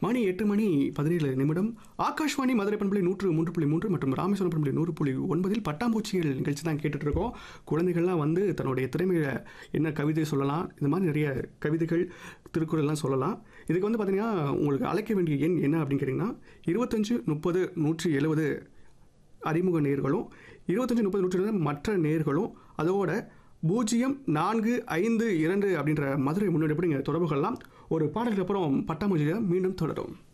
மணி எட்டு மணி பதினேழு நிமிடம் ஆகாஷ்வாணி மதுரை பண்பலை நூற்று மூன்று புள்ளி மூன்று மற்றும் ராமேஸ்வரம் பண்பலை நூறு புள்ளி ஒன்பதில் பட்டாம்பூச்சிகள் நிகழ்ச்சி தான் கேட்டுட்டு இருக்கோம் குழந்தைகள்லாம் வந்து தன்னுடைய திறமையை என்ன கவிதை சொல்லலாம் இந்த மாதிரி நிறைய கவிதைகள் திருக்குறள்லாம் சொல்லலாம் இதுக்கு வந்து பார்த்தீங்கன்னா உங்களுக்கு அழைக்க வேண்டிய எண் என்ன அப்படின்னு கேட்டிங்கன்னா இருபத்தஞ்சு முப்பது நூற்றி எழுபது அறிமுக நேர்களும் இருபத்தஞ்சு முப்பது நூற்றி எழுபது மற்ற நேர்களும் அதோட பூஜ்ஜியம் நான்கு ஐந்து இரண்டு அப்படின்ற மதுரை முன்னெடுப்பு நீங்கள் தொடர்பு கொள்ளலாம் ஒரு பாடலுக்கு அப்புறம் பட்டாம்பூச்சியை மீண்டும் தொடரும்